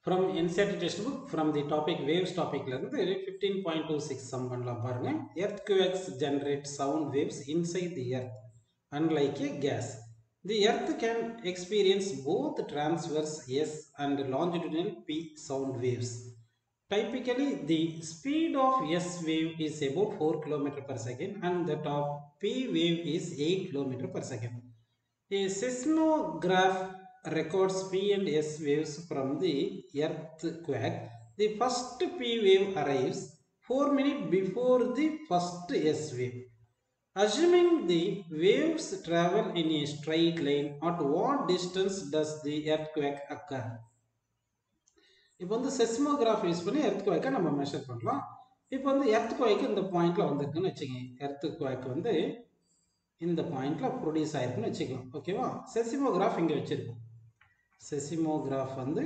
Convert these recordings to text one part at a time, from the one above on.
From NCERT textbook from the topic waves டாபிக்ல இருந்து fifteen point two six sum பண்ணலாம் பாருங்க earthquakes generate sound waves inside the earth unlike a gas the earth can experience both transverse S and longitudinal p sound waves Typically, the speed of S wave is about 4 km per second and that of P wave is 8 km per second. A seismograph records P and S waves from the earthquake. The first P wave arrives 4 minutes before the first S wave. Assuming the waves travel in a straight line, at what distance does the earthquake occur? இப்போ வந்து செஸ்மோகிராஃப் use பண்ணி earth குவாக்கை நம்ம measure பண்ணலாம் இப்போ வந்து earth குவாய்க்கு இந்த பாயிண்ட்ல வந்திருக்குன்னு வச்சுக்கோங்க எர்த் குவாய்க்கு வந்து இந்த பாயிண்ட்ல ப்ரொடியூஸ் ஆயிருக்குன்னு வச்சுக்கலாம் ஓகேவா செசிமோகிராஃப் இங்கே வச்சிருக்கோம் செசிமோகிராஃப் வந்து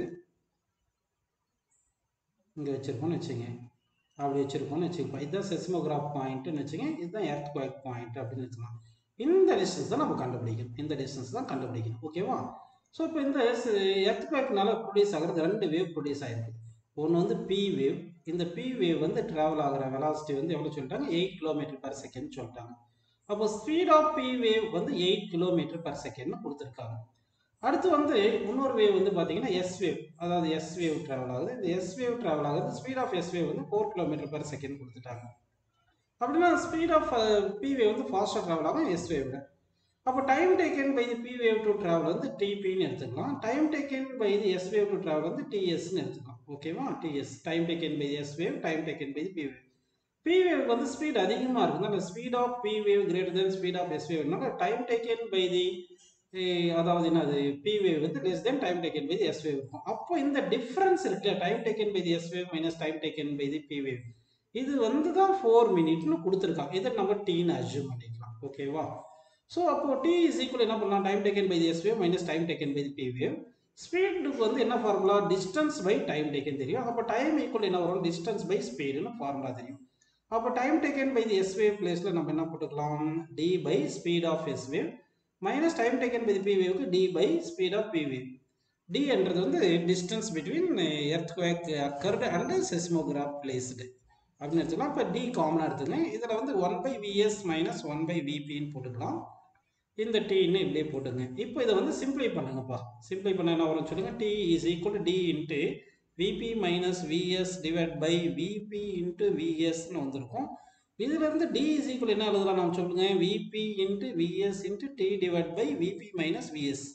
இங்கே வச்சிருக்கோம்னு வச்சுங்க அப்படி வச்சிருக்கோம்னு வச்சுக்கோங்க இதுதான் செசிமோகிராஃப் பாயிண்ட்னு வச்சுங்க இதுதான் எர்த் குவாக் பாயிண்ட் அப்படின்னு வச்சுக்கலாம் இந்த டிஸ்டன்ஸ் தான் நம்ம கண்டுபிடிக்கணும் இந்த டிஸ்டன்ஸ் தான் கண்டுபிடிக்கணும் ஓகேவா ஸோ இப்போ இந்த எர்த் குவேக்னால ப்ரொடியூஸ் ஆகிறது ரெண்டு வேவ் ப்ரொடியூஸ் ஆகிருக்கு ஒன்று வந்து பி வேவ் இந்த பி வேவ் வந்து ட்ராவல் ஆகிற வெலாசிட்டி வந்து எவ்வளோ சொல்லிட்டாங்க எயிட் கிலோமீட்டர் பர் செகண்ட் சொல்லிட்டாங்க அப்போ ஸ்பீட் ஆஃப் பி வேவ் வந்து எயிட் கிலோமீட்டர் பர் செகண்ட்னு கொடுத்துருக்காங்க அடுத்து வந்து இன்னொரு வேவ் வந்து பார்த்தீங்கன்னா எஸ் வேவ் அதாவது எஸ் வேவ் ட்ராவல் ஆகுது இந்த எஸ் வேவ் ட்ராவல் ஆகுது ஸ்பீட் ஆஃப் எஸ் வேவ் வந்து ஃபோர் கிலோமீட்டர் பர் செகண்ட் கொடுத்துட்டாங்க அப்படின்னா ஸ்பீட் ஆஃப் பி வேவ் வந்து ஃபாஸ்ட்டாக ட்ராவல் ஆகும் எஸ் வேவ்ல அப்போ time taken by the P wave to travel வந்து டிபின்னு எடுத்துக்கலாம் time taken by the S wave to travel வந்து டிஎஸ்ன்னு எடுத்துக்கலாம் ஓகேவா TS time taken by S wave time taken by the P wave P வேவ்க்கு வந்து ஸ்பீட் அதிகமாக இருக்குதுனால speed of P wave greater than speed of S வேவ்னால time taken by the அதாவது என்னது பி வேவ் வந்து less than time taken by the S wave இருக்கும் அப்போ இந்த டிஃப்ரென்ஸ் இருக்கு time taken by the S wave minus time taken by the P wave இது வந்து தான் ஃபோர் மினிட்னு கொடுத்துருக்காங்க இதை நம்ம டீன்னு அஜூம் பண்ணிக்கலாம் ஓகேவா ஸோ அப்போ டி இஸ் ஈக்குவல் என்ன பண்ணலாம் time taken by the S wave minus time taken by the P wave ஸ்பீடுக்கு வந்து என்ன formula distance by time taken தெரியும் அப்போ டைம் ஈக்குவல் என்ன வரும் டிஸ்டன்ஸ் பை ஸ்பீடுன்னு ஃபார்முலா தெரியும் அப்போ time taken by the S wave பிளேஸில் நம்ம என்ன போட்டுக்கலாம் D by speed of S wave minus time taken by the P வேவ்க்கு D by speed of P wave D என்றது வந்து distance between earthquake occurred and seismograph placed அப்படின்னு எடுத்துக்கலாம் இப்போ டி காமனாக எடுத்துக்கலாம் இதில் வந்து one by VS minus one by விபின்னு போட்டுக்கலாம் இந்த டீன்னு இப்படியே போட்டுங்க இப்போ இதை வந்து சிம்பிளை பண்ணுங்கப்பா சிம்பிளை பண்ண என்ன வரும்னு சொல்லுங்கள் T is equal D into VP minus VS divide by VP into விஎஸ்ன்னு வந்திருக்கும் இதுலேருந்து டி இஸ் ஈக்குவல் என்ன எழுதலாம் நம்ம சொல்லுங்க VP into VS into T divide by VP minus VS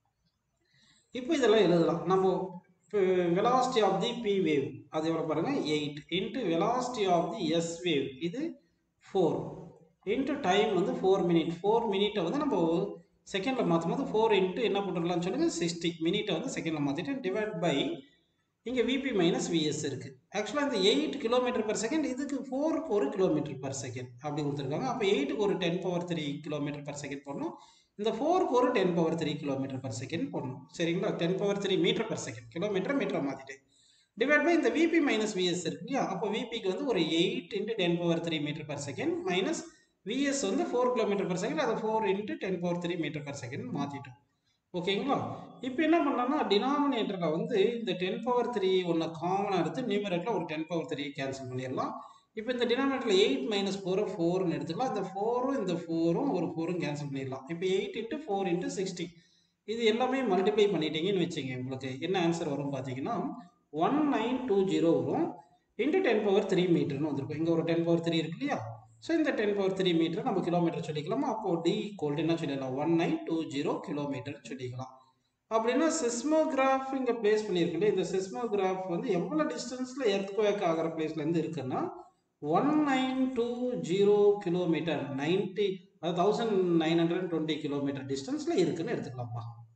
இப்போ இதெல்லாம் எழுதலாம் நம்ம velocity of the P wave அது எவ்வளோ பாருங்கள் eight into velocity of the S wave இது ஃபோர் இன்ட்டு டைம் வந்து ஃபோர் மினிட் ஃபோர் மினிட்டை வந்து நம்ம செகண்டில் மாற்றும் போது ஃபோர் இன்ட்டு என்ன போட்டுடலாம்னு சொல்லுங்கள் சிக்ஸ்டி மினிட்டை வந்து செகண்டில் மாற்றிட்டு டிவைட் பை இங்கே விபி மைனஸ் விஎஸ் இருக்குது ஆக்சுவலாக இந்த எயிட் கிலோமீட்டர் பர் செகண்ட் இதுக்கு ஃபோருக்கு ஒரு கிலோமீட்டர் பர் செகண்ட் அப்படி கொடுத்துருக்காங்க அப்போ எயிட்டுக்கு ஒரு ten power three kilometre per second போடணும் இந்த ஃபோருக்கு ஒரு ten power three kilometre per second போடணும் சரிங்களா ten power three metre per second kilometre மீட்டரை மாற்றிட்டு டிவைட் பை இந்த விபி மைனஸ் விஎஸ் இருக்கு இல்லையா அப்போ விபிக்கு வந்து ஒரு eight into ten power three metre per second minus VS வந்து ஃபோர் கிலோமீட்டர் பர் செகண்ட் அதை four into ten power three metre per second மாற்றிட்டோம் ஓகேங்களா இப்போ என்ன பண்ணலாம்னா டினாமினேட்டரில் வந்து இந்த டென் பவர் த்ரீ ஒன்று காமனாக எடுத்து நியூமரேட்டில் ஒரு டென் பவர் த்ரீ கேன்சல் பண்ணிடலாம் இப்போ இந்த டினாமினேட்டரில் எயிட் மைனஸ் ஃபோரை ஃபோர்னு எடுத்துக்கலாம் இந்த ஃபோரும் இந்த ஃபோரும் ஒரு ஃபோரும் கேன்சல் பண்ணிடலாம் இப்போ eight into four into sixty இது எல்லாமே மல்டிப்ளை பண்ணிட்டீங்கன்னு வச்சுங்க உங்களுக்கு என்ன ஆன்சர் வரும் பார்த்தீங்கன்னா ஒன் நைன் டூ ஜீரோ வரும் இன்ட்டு டென் பவர் த்ரீ மீட்டர்னு வந்திருக்கும் இங்கே ஒரு டென் பவர் த்ரீ இருக்கு இல்லையா ஸோ இந்த டென் பவர் த்ரீ மீட்டர் நம்ம கிலோமீட்டர் சொல்லிக்கலாமா அப்போது டி ஈக்குவல் என்ன சொல்லிடலாம் one nine two zero kilometre சொல்லிக்கலாம் அப்படின்னா சிஸ்மோகிராஃப் இங்கே பிளேஸ் பண்ணியிருக்கல இந்த சிஸ்மோகிராஃப் வந்து எவ்வளோ டிஸ்டன்ஸில் எர்த் குவேக் ஆகிற பிளேஸ்லேருந்து இருக்குன்னா one nine two zero kilometre ninety அதாவது thousand nine hundred twenty kilometre டிஸ்டன்ஸில் இருக்குன்னு எடுத்துக்கலாம்ப்பா